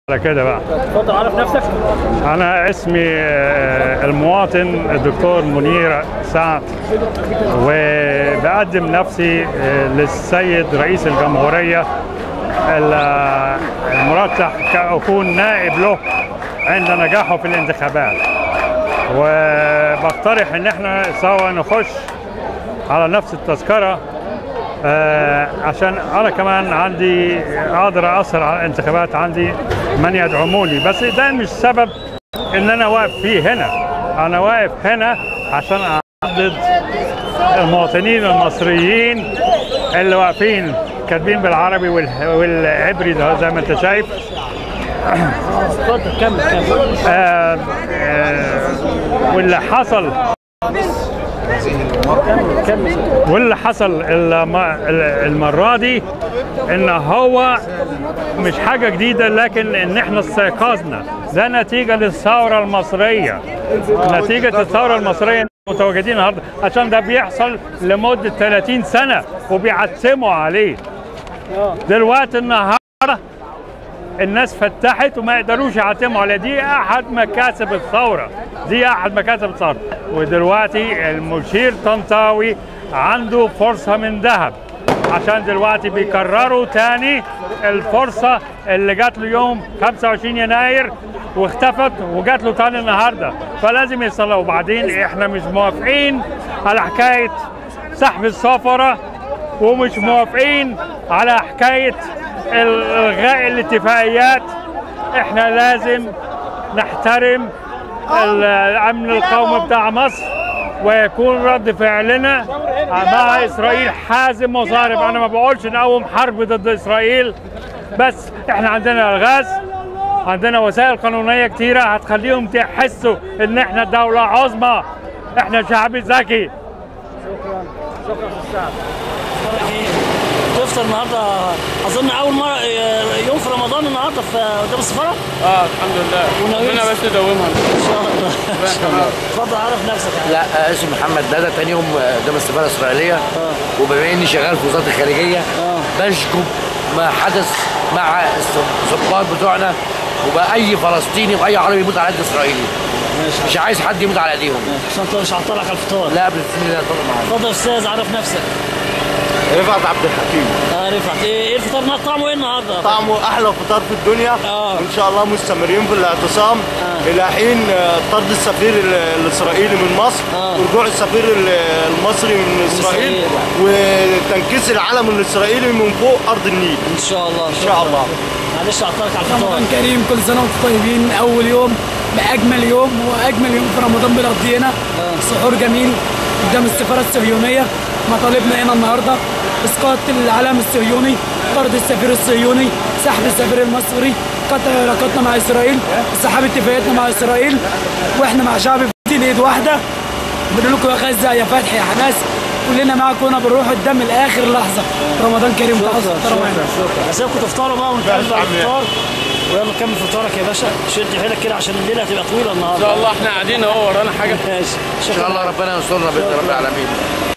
على كده بقى اتفضل عرف نفسك انا اسمي آه، المواطن الدكتور منير سعد وبقدم نفسي آه، للسيد رئيس الجمهوريه ال- المرشح كأكون نائب له عند نجاحه في الانتخابات وبقترح ان احنا سوا نخش على نفس التذكره آه، عشان انا كمان عندي اقدر اثر على الانتخابات عندي من يدعموني بس ده مش سبب ان انا واقف فيه هنا انا واقف هنا عشان اعضد المواطنين المصريين اللي واقفين كاتبين بالعربي وال- والعبري ده زي ما انت شايف اتفضل كمل كمل آه، آه، واللي حصل كمل كمل واللي حصل الم- المرة دي ان هو مش حاجة جديدة لكن ان احنا استيقظنا ده نتيجة للثورة المصرية نتيجة الثورة المصرية متواجدين النهارده عشان ده بيحصل لمدة 30 سنة وبيعتموا عليه دلوقتي النهارده الناس فتحت وما يقدروش يعتموا على دي احد مكاسب الثوره دي احد مكاسب الثوره ودلوقتي المشير طنطاوي عنده فرصه من ذهب عشان دلوقتي بيكرروا تاني الفرصه اللي جات له يوم 25 يناير واختفت وجات له تاني النهارده فلازم يصلوا وبعدين احنا مش موافقين على حكايه سحب السفره ومش موافقين على حكايه الغاء الاتفاقيات احنا لازم نحترم الامن القومي بتاع مصر ويكون رد فعلنا مع اسرائيل حازم وصارم انا ما بقولش نقوم حرب ضد اسرائيل بس احنا عندنا الغاز عندنا وسائل قانونيه كتيره هتخليهم يحسوا ان احنا دوله عظمى احنا شعب ذكي شكرا في الساعة تفطر النهارده اظن اول مره يوم في رمضان النهارده في قدام السفاره اه الحمد لله وناويين- ربنا بس يدومها ان شاء الله ان شاء الله اتفضل عرف نفسك يعني لا آه، اسمي محمد ندى تاني يوم آه، قدام السفاره الاسرائيليه وبما اني شغال في وزاره الخارجيه بشكب ما حدث مع الضباط بتوعنا وبأي فلسطيني واي عربي يموت على يد اسرائيلي ماشي مش عايز حد يموت على ايديهم عشان انت مش هعطلك على الفطار لا بسم الله طبعا معانا اتفضل يا استاذ عرف نفسك رفعت عبد الحكيم اه رفعت ايه ايه الفطار النهارده طعمه ايه النهارده؟ طعمه احلى فطار في الدنيا آه. وان شاء الله مستمرين في الاعتصام آه. الى حين آه، طرد السفير ال- الاسرائيلي من مصر آه. ورجوع السفير ال- المصري من اسرائيل إسرائيل. وتنكيس العلم الاسرائيلي من فوق ارض النيل ان شاء الله ان شاء الله معلش هعطلك على الفطار رمضان كريم كل سنه وانتم طيبين اول يوم باجمل يوم واجمل يوم في رمضان بنقضينا سحور جميل قدام السفاره الصهيونيه مطالبنا هنا النهارده اسقاط العلم الصهيوني طرد السفير الصهيوني سحب السفير المصري قطع علاقاتنا مع اسرائيل سحب اتفاقياتنا مع اسرائيل واحنا مع شعب فلسطين ايد واحده بنقول لكم يا غزه يا فتح يا حماس كلنا معاكم هنا بنروح قدام لاخر لحظه رمضان كريم شكرا تحفظ شكرا شكرا هسيبكم تفطروا بقى ونكمل على الفطار ويلا كمل فطارك يا باشا شد حيلك كده عشان الليله هتبقى طويله ان النهارده شاء الله احنا قاعدين اهو ورانا حاجه ماشي ان شاء الله ربنا ينصرنا باذن رب العالمين